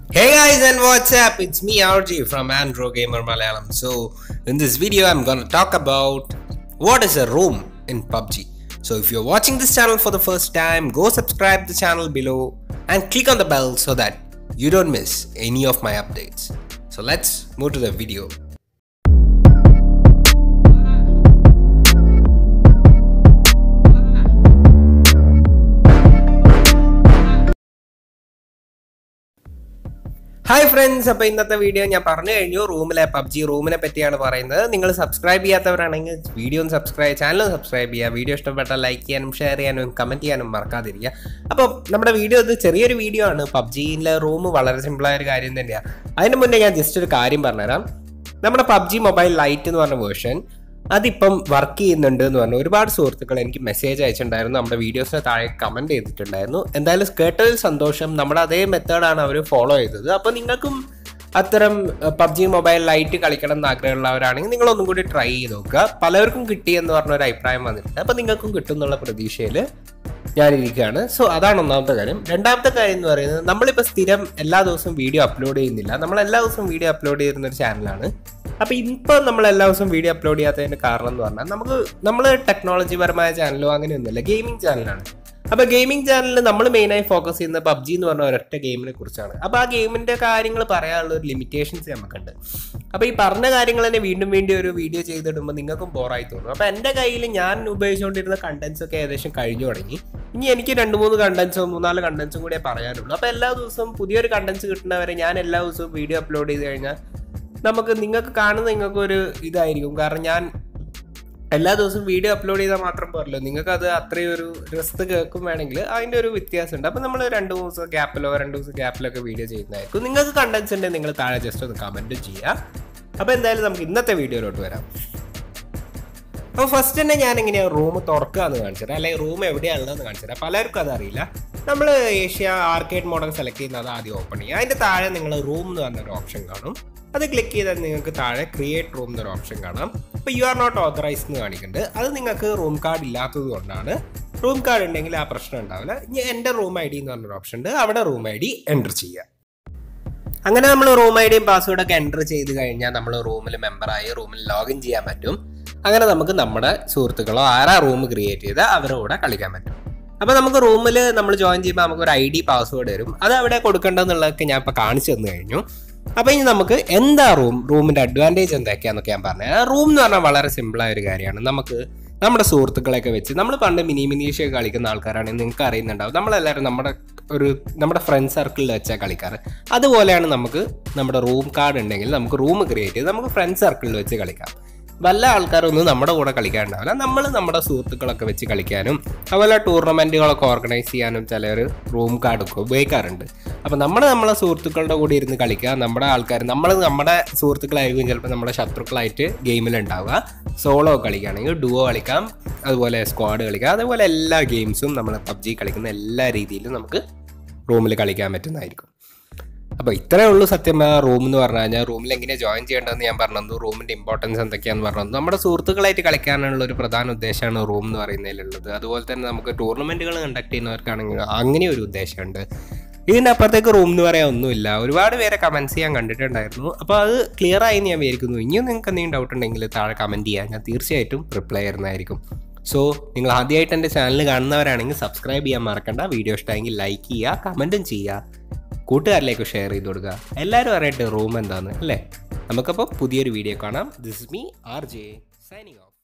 Hey guys and what's up? It's me RG from Andro Gamer Malayalam. So in this video I'm gonna talk about what is a room in PUBG. So if you're watching this channel for the first time, go subscribe the channel below and click on the bell so that you don't miss any of my updates. So let's move to the video. Hi friends അപ്പോൾ ഇന്നത്തെ video ഞാൻ പറഞ്ഞു കഴിഞ്ഞു റൂമിലെ PUBG റൂമിനെ പറ്റിയാണ് പറയുന്നത് നിങ്ങൾ subscribe ചെയ്യാത്തവരാണെങ്കിൽ വീഡിയോ ഒന്ന് സബ്സ്ക്രൈബ് ചാനൽ സബ്സ്ക്രൈബ് ചെയ്യുക വീഡിയോ ഇഷ്ടപ്പെട്ടാൽ ലൈക്ക് ചെയ്യാനും ഷെയർ ചെയ്യാനും കമൻറ്റ് ചെയ്യാനും മറക്കാതിരിക്കുക അപ്പോൾ നമ്മുടെ വീഡിയോ ഇത് ചെറിയൊരു വീഡിയോ ആണ് പബ്ജിയിലെ റൂം വളരെ സിമ്പിളായ ഒരു കാര്യം തന്നെയാണ് അതിന് മുന്നേ ഞാൻ ജസ്റ്റ് ഒരു കാര്യം പറഞ്ഞുതരാം നമ്മുടെ പബ്ജി മൊബൈൽ ലൈറ്റ് എന്ന് പറഞ്ഞ വേർഷൻ അതിപ്പം വർക്ക് ചെയ്യുന്നുണ്ട് എന്ന് പറഞ്ഞു ഒരുപാട് സുഹൃത്തുക്കൾ എനിക്ക് മെസ്സേജ് അയച്ചിട്ടുണ്ടായിരുന്നു നമ്മുടെ വീഡിയോസിന് താഴെ കമൻറ്റ് ചെയ്തിട്ടുണ്ടായിരുന്നു എന്തായാലും കേട്ടതിൽ സന്തോഷം നമ്മുടെ അതേ മെത്തേഡാണ് അവർ ഫോളോ ചെയ്തത് അപ്പോൾ നിങ്ങൾക്കും അത്തരം പബ്ജി മൊബൈൽ ലൈറ്റ് കളിക്കണം എന്ന് ആഗ്രഹമുള്ളവരാണെങ്കിൽ നിങ്ങളൊന്നും കൂടി ട്രൈ ചെയ്ത് നോക്കുക പലർക്കും കിട്ടി എന്ന് പറഞ്ഞ ഒരു അഭിപ്രായം വന്നിട്ടുണ്ട് അപ്പോൾ നിങ്ങൾക്കും കിട്ടും എന്നുള്ള പ്രതീക്ഷയിൽ ഞാനിരിക്കുകയാണ് സോ അതാണ് ഒന്നാമത്തെ കാര്യം രണ്ടാമത്തെ കാര്യം എന്ന് പറയുന്നത് നമ്മളിപ്പോൾ സ്ഥിരം എല്ലാ ദിവസവും വീഡിയോ അപ്ലോഡ് ചെയ്യുന്നില്ല നമ്മൾ എല്ലാ ദിവസവും വീഡിയോ അപ്ലോഡ് ചെയ്യുന്ന ഒരു ചാനലാണ് അപ്പോൾ ഇപ്പം നമ്മൾ എല്ലാ ദിവസവും വീഡിയോ അപ്ലോഡ് ചെയ്യാത്തതിൻ്റെ കാരണം എന്ന് പറഞ്ഞാൽ നമുക്ക് നമ്മൾ ടെക്നോളജി പരമായ ചാനലോ അങ്ങനെയൊന്നുമില്ല ഗെയിമിംഗ് ചാനലാണ് അപ്പോൾ ഗെയിമിംഗ് ചാനലിൽ നമ്മൾ മെയിനായി ഫോക്കസ് ചെയ്യുന്നത് പബ്ജി എന്ന് പറഞ്ഞ ഒരൊറ്റ ഗെയിമിനെ കുറിച്ചാണ് അപ്പോൾ ആ ഗെയിമിൻ്റെ കാര്യങ്ങൾ പറയാനുള്ള ഒരു ലിമിറ്റേഷൻസ് നമുക്കുണ്ട് അപ്പോൾ ഈ പറഞ്ഞ കാര്യങ്ങൾ തന്നെ വീണ്ടും വീണ്ടും ഒരു വീഡിയോ ചെയ്തിടുമ്പോൾ നിങ്ങൾക്കും ബോറായി തോന്നും അപ്പോൾ എൻ്റെ കയ്യിൽ ഞാൻ ഉപയോഗിച്ചുകൊണ്ടിരുന്ന കണ്ടൻസ് ഒക്കെ ഏകദേശം കഴിഞ്ഞു തുടങ്ങി ഇനി എനിക്ക് രണ്ട് മൂന്ന് കണ്ടൻസോ മൂന്നാല് കണ്ടൻസും കൂടെ പറയാനുള്ളൂ അപ്പോൾ എല്ലാ ദിവസവും പുതിയൊരു കണ്ടൻസ് കിട്ടുന്നവരെ ഞാൻ എല്ലാ ദിവസവും വീഡിയോ അപ്ലോഡ് ചെയ്ത് കഴിഞ്ഞാൽ നമുക്ക് നിങ്ങൾക്ക് കാണുന്ന നിങ്ങൾക്ക് ഒരു ഇതായിരിക്കും കാരണം ഞാൻ എല്ലാ ദിവസവും വീഡിയോ അപ്ലോഡ് ചെയ്താൽ മാത്രം പോരല്ലോ നിങ്ങൾക്ക് അത് അത്രയും ഒരു രസത്ത് കേൾക്കും വേണമെങ്കിൽ അതിൻ്റെ ഒരു വ്യത്യാസമുണ്ട് അപ്പോൾ നമ്മൾ രണ്ട് ദിവസം ഗ്യാപ്പിലോ രണ്ട് ദിവസം ഗ്യാപ്പിലൊക്കെ വീഡിയോ ചെയ്യുന്നതായിരിക്കും നിങ്ങൾക്ക് കണ്ടൻസ് ഉണ്ടെങ്കിൽ നിങ്ങൾ താഴെ ജസ്റ്റ് ഒന്ന് കമൻറ്റ് ചെയ്യുക അപ്പോൾ എന്തായാലും നമുക്ക് ഇന്നത്തെ വീഡിയോയിലോട്ട് വരാം അപ്പോൾ ഫസ്റ്റ് തന്നെ ഞാൻ എങ്ങനെയാണ് റൂം തുറക്കുക എന്ന് കാണിച്ചത് അല്ലെങ്കിൽ റൂം എവിടെയാണുള്ളതെന്ന് കാണിച്ചത് പലർക്കും അതറിയില്ല നമ്മൾ ഏഷ്യ ആർക്കേഡ് മോഡൽ സെലക്ട് ചെയ്യുന്നത് ആദ്യം ഓപ്പൺ ചെയ്യുക അതിൻ്റെ താഴെ നിങ്ങൾ റൂം എന്ന് പറഞ്ഞൊരു ഓപ്ഷൻ കാണും അത് ക്ലിക്ക് ചെയ്താൽ നിങ്ങൾക്ക് താഴെ ക്രിയേറ്റ് റൂം എന്നൊരു ഓപ്ഷൻ കാണാം അപ്പോൾ യു ആർ നോട്ട് ഓതറൈസ് എന്ന് കാണിക്കുന്നുണ്ട് അത് നിങ്ങൾക്ക് റൂം കാർഡ് ഇല്ലാത്തത് കൊണ്ടാണ് റൂം കാർഡ് ഉണ്ടെങ്കിൽ ആ പ്രശ്നം ഉണ്ടാവില്ല ഇനി എൻ്റെ റൂം ഐ ഡി എന്ന് പറഞ്ഞൊരു ഓപ്ഷൻ ഉണ്ട് അവിടെ റൂം ഐ ഡി എൻ്റർ ചെയ്യുക അങ്ങനെ നമ്മൾ റൂം ഐ ഡിയും പാസ്വേഡൊക്കെ എൻ്റർ ചെയ്ത് കഴിഞ്ഞാൽ നമ്മൾ റൂമിൽ മെമ്പറായി റൂമിൽ ലോഗിൻ ചെയ്യാൻ പറ്റും അങ്ങനെ നമുക്ക് നമ്മുടെ സുഹൃത്തുക്കളോ ആരാ റൂം ക്രിയേറ്റ് ചെയ്ത് അവരുടെ കൂടെ കളിക്കാൻ പറ്റും അപ്പോൾ നമുക്ക് റൂമിൽ നമ്മൾ ജോയിൻ ചെയ്യുമ്പോൾ നമുക്ക് ഒരു ഐ ഡി പാസ്വേഡ് വരും അത് അവിടെ കൊടുക്കേണ്ടതെന്നുള്ളതൊക്കെ ഞാൻ ഇപ്പോൾ കാണിച്ചു തന്നു കഴിഞ്ഞു അപ്പോൾ ഇനി നമുക്ക് എന്താ റൂം റൂമിൻ്റെ അഡ്വാൻറ്റേജ് എന്തൊക്കെയാണെന്നൊക്കെ ഞാൻ പറഞ്ഞത് റൂം എന്ന് പറഞ്ഞാൽ വളരെ സിമ്പിളായ ഒരു കാര്യമാണ് നമുക്ക് നമ്മുടെ സുഹൃത്തുക്കളെയൊക്കെ വെച്ച് നമ്മൾ പണ്ട് മിനി മിനീഷ്യൊക്കെ കളിക്കുന്ന ആൾക്കാരാണെങ്കിൽ നിങ്ങൾക്ക് അറിയുന്നുണ്ടാവും നമ്മളെല്ലാവരും നമ്മുടെ ഒരു നമ്മുടെ ഫ്രണ്ട് സർക്കിളിൽ വെച്ചാൽ കളിക്കാറ് അതുപോലെയാണ് നമുക്ക് നമ്മുടെ റൂം കാർഡ് ഉണ്ടെങ്കിൽ നമുക്ക് റൂം ക്രിയേറ്റ് ചെയ്ത് നമുക്ക് ഫ്രണ്ട് സർക്കിളിൽ വെച്ച് കളിക്കാം വല്ല ആൾക്കാരൊന്നും നമ്മുടെ കൂടെ കളിക്കാനുണ്ടാവില്ല നമ്മൾ നമ്മുടെ സുഹൃത്തുക്കളൊക്കെ വെച്ച് കളിക്കാനും അതുപോലെ ടൂർണമെൻറ്റുകളൊക്കെ ഓർഗനൈസ് ചെയ്യാനും ചിലർ റൂം കാർഡൊക്കെ ഉപയോഗിക്കാറുണ്ട് അപ്പോൾ നമ്മൾ നമ്മളെ സുഹൃത്തുക്കളുടെ കൂടെ ഇരുന്ന് കളിക്കുക നമ്മുടെ ആൾക്കാർ നമ്മൾ നമ്മുടെ സുഹൃത്തുക്കളായിരിക്കും ചിലപ്പോൾ നമ്മുടെ ശത്രുക്കളായിട്ട് ഗെയിമിൽ ഉണ്ടാവുക സോളോ കളിക്കുകയാണെങ്കിൽ ഡുവോ കളിക്കാം അതുപോലെ സ്ക്വാഡ് കളിക്കാം അതുപോലെ എല്ലാ ഗെയിംസും നമ്മൾ പബ്ജി കളിക്കുന്ന എല്ലാ രീതിയിലും നമുക്ക് റൂമിൽ കളിക്കാൻ പറ്റുന്നതായിരിക്കും അപ്പോൾ ഇത്രയേ ഉള്ളൂ സത്യം ആ റൂം എന്ന് പറഞ്ഞു കഴിഞ്ഞാൽ റൂമിൽ എങ്ങനെയാണ് ജോയിൻ ചെയ്യേണ്ടതെന്ന് ഞാൻ പറഞ്ഞു റൂമിൻ്റെ ഇമ്പോർട്ടൻസ് എന്തൊക്കെയാണെന്ന് പറഞ്ഞു നമ്മുടെ സുഹൃത്തുക്കളായിട്ട് കളിക്കാനുള്ള ഒരു പ്രധാന ഉദ്ദേശമാണ് റൂം എന്ന് പറയുന്നതിലുള്ളത് അതുപോലെ തന്നെ നമുക്ക് ടൂർണമെൻറ്റുകൾ കണ്ടക്ട് ചെയ്യുന്നവർക്കാണെങ്കിൽ അങ്ങനെ ഒരു ഉദ്ദേശമുണ്ട് ഇതിൻ്റെ അപ്പുറത്തേക്ക് റൂം എന്ന് പറയാൻ ഒന്നുമില്ല ഒരുപാട് പേരെ കമൻസ് ഞാൻ കണ്ടിട്ടുണ്ടായിരുന്നു അപ്പോൾ അത് ക്ലിയർ ആയി ഞാൻ വിചാരിക്കുന്നു ഇനിയും നിങ്ങൾക്ക് എന്തെങ്കിലും ഡൗട്ട് ഉണ്ടെങ്കിൽ താഴെ കമൻറ്റ് ചെയ്യാം ഞാൻ തീർച്ചയായിട്ടും റിപ്ലൈ ചെയ്യുന്നതായിരിക്കും സോ നിങ്ങൾ ആദ്യമായിട്ട് എൻ്റെ ചാനൽ കാണുന്നവരാണെങ്കിൽ സബ്സ്ക്രൈബ് ചെയ്യാൻ മറക്കണ്ട വീഡിയോ ഇഷ്ടമെങ്കിൽ ലൈക്ക് ചെയ്യുക കമൻറ്റും ചെയ്യുക കൂട്ടുകാരിലേക്ക് ഷെയർ ചെയ്ത് കൊടുക്കുക എല്ലാവരും അറിയട്ടെ റൂം എന്താന്ന് അല്ലേ നമുക്കപ്പോൾ പുതിയൊരു വീഡിയോ കാണാം this is me R J signing of